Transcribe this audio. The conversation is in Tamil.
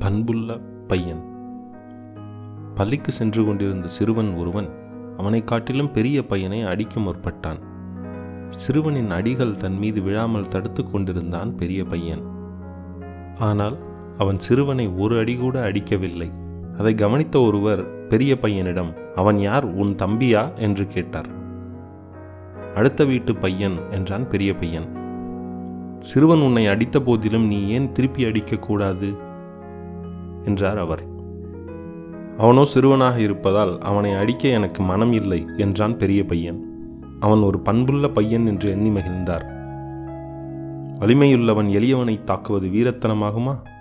பண்புள்ள பையன் பள்ளிக்கு சென்று கொண்டிருந்த சிறுவன் ஒருவன் அவனைக் காட்டிலும் பெரிய பையனை அடிக்க முற்பட்டான் சிறுவனின் அடிகள் தன் மீது விழாமல் தடுத்து கொண்டிருந்தான் பெரிய பையன் ஆனால் அவன் சிறுவனை ஒரு அடி கூட அடிக்கவில்லை அதை கவனித்த ஒருவர் பெரிய பையனிடம் அவன் யார் உன் தம்பியா என்று கேட்டார் அடுத்த வீட்டு பையன் என்றான் பெரிய பையன் சிறுவன் உன்னை அடித்த போதிலும் நீ ஏன் திருப்பி அடிக்கக்கூடாது என்றார் அவர் அவனோ சிறுவனாக இருப்பதால் அவனை அடிக்க எனக்கு மனம் இல்லை என்றான் பெரிய பையன் அவன் ஒரு பண்புள்ள பையன் என்று எண்ணி மகிழ்ந்தார் வலிமையுள்ளவன் எளியவனை தாக்குவது வீரத்தனமாகுமா